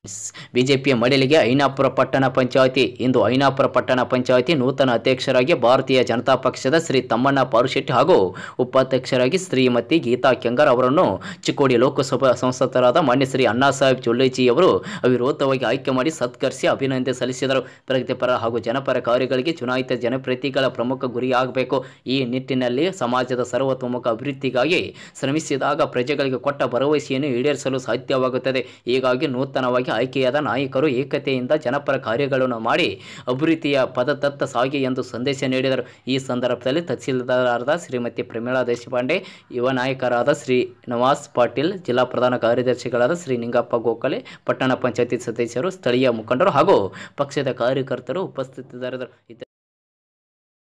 ಬಿಜೆಪಿಯ ಮಡಿಲಿಗೆ ಐನಾಪುರ ಪಟ್ಟಣ ಪಂಚಾಯಿತಿ ಇಂದು ಐನಾಪುರ ಪಟ್ಟಣ ಪಂಚಾಯಿತಿ ನೂತನ ಅಧ್ಯಕ್ಷರಾಗಿ ಭಾರತೀಯ ಜನತಾ ಪಕ್ಷದ ಶ್ರೀ ತಮ್ಮಣ್ಣ ಪಾರುಶೆಟ್ಟಿ ಹಾಗೂ ಉಪಾಧ್ಯಕ್ಷರಾಗಿ ಶ್ರೀಮತಿ ಗೀತಾ ಕೆಂಗರ್ ಅವರನ್ನು ಚಿಕ್ಕೋಡಿ ಲೋಕಸಭಾ ಸಂಸದರಾದ ಮಾನ್ಯ ಶ್ರೀ ಅಣ್ಣಾ ಸಾಹೇಬ್ ಜೊಲ್ಲೇಜಿ ಅವರು ಅವಿರೋಧವಾಗಿ ಆಯ್ಕೆ ಮಾಡಿ ಸತ್ಕರಿಸಿ ಅಭಿನಂದನೆ ಸಲ್ಲಿಸಿದರು ಪ್ರಗತಿಪರ ಹಾಗೂ ಜನಪರ ಕಾರ್ಯಗಳಿಗೆ ಚುನಾಯಿತ ಜನಪ್ರತಿನಿಧಿಗಳ ಪ್ರಮುಖ ಗುರಿಯಾಗಬೇಕು ಈ ನಿಟ್ಟಿನಲ್ಲಿ ಸಮಾಜದ ಸರ್ವತೋಮುಖ ಅಭಿವೃದ್ಧಿಗಾಗಿ ಶ್ರಮಿಸಿದಾಗ ಪ್ರಜೆಗಳಿಗೆ ಕೊಟ್ಟ ಭರವಸೆಯನ್ನು ಈಡೇರಿಸಲು ಸಾಧ್ಯವಾಗುತ್ತದೆ ಹೀಗಾಗಿ ನೂತನವಾಗಿ ಆಯ್ಕೆಯಾದ ನಾಯಕರು ಏಕತೆಯಿಂದ ಜನಪರ ಕಾರ್ಯಗಳನ್ನು ಮಾಡಿ ಅಭಿವೃದ್ಧಿಯ ಪದತತ್ತ ಸಾಗಿ ಎಂದು ಸಂದೇಶ ನೀಡಿದರು ಈ ಸಂದರ್ಭದಲ್ಲಿ ತಹಸೀಲ್ದಾರರಾದ ಶ್ರೀಮತಿ ಪ್ರಮೀಳಾ ದೇಶಪಾಂಡೆ ಯುವ ನಾಯಕರಾದ ಶ್ರೀ ನವಾಸ್ ಪಾಟೀಲ್ ಜಿಲ್ಲಾ ಪ್ರಧಾನ ಕಾರ್ಯದರ್ಶಿಗಳಾದ ಶ್ರೀ ನಿಂಗಪ್ಪ ಗೋಖಲೆ ಪಟ್ಟಣ ಪಂಚಾಯತಿ ಸದಸ್ಯರು ಸ್ಥಳೀಯ ಮುಖಂಡರು ಹಾಗೂ ಪಕ್ಷದ ಕಾರ್ಯಕರ್ತರು ಉಪಸ್ಥಿತರಿದ್ದರು